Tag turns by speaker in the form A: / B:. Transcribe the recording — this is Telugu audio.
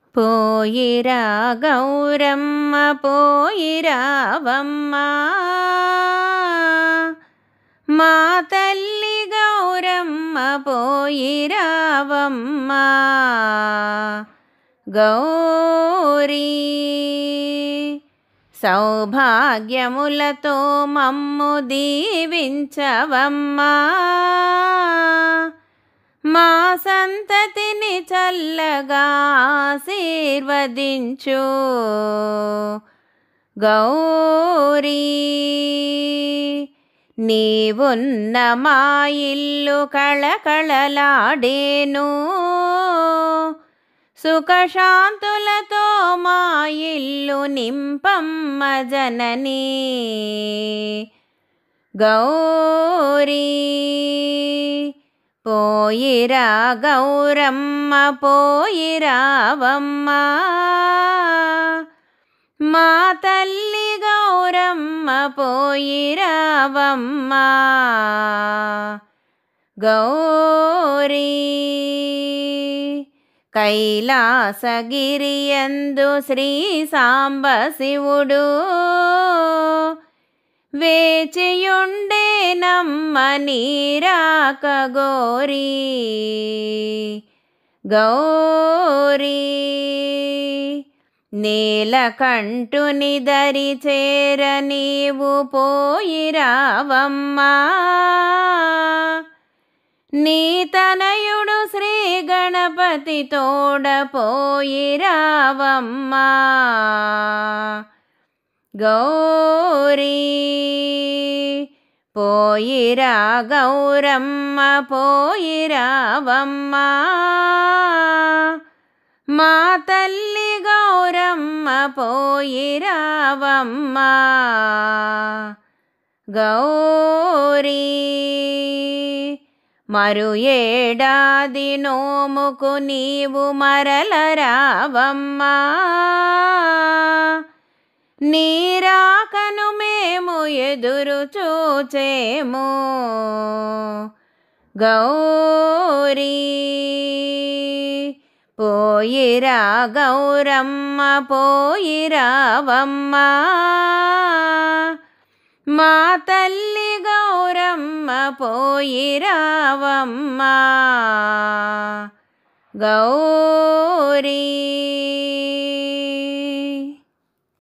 A: పోయిరా గౌరమ్మ పోయిరావమ్మ మా తల్లి గౌరమ్మ పోయిరావమ్మ గౌరీ సౌభాగ్యములతో మమ్ము దీవించవమ్మా మా సంతతిని చల్లగా ఆశీర్వదించు గౌరీ నీవున్న మా ఇల్లు కళకళలాడేను సుఖశాంతులతో మా ఇల్లు నింపమ్మ జననీ గౌరీ పోయిరా గౌరమ్మ పోయిరావమ్మ మా తల్లి గౌరమ్మ పోయిరావమ్మ గౌరీ కైలాసగిరియందు శ్రీ సాంబ శివుడు వేచియుండే నమ్మ నీరాక గోరీ గౌరీ నీలకంఠుని దరి చేర నీవు పోయిరావమ్మా నీ తనయుడు శ్రీ గణపతి తోడ పోయిరావమ్మా గౌరీ పోయిరా గౌరమ్మ పోయిరావమ్మా మా తల్లి గౌరమ్మ పోయిరావమ్మా గౌరీ మరు ఏడాది నోముకు నీవు మరల రావమ్మా నీరాకను మేము ఎదురు చూచేము గౌరీ పోయిరా గౌరమ్మ పోయిరావమ్మా మా తల్లి గౌరమ్మ పోయిరావమ్మా గౌరీ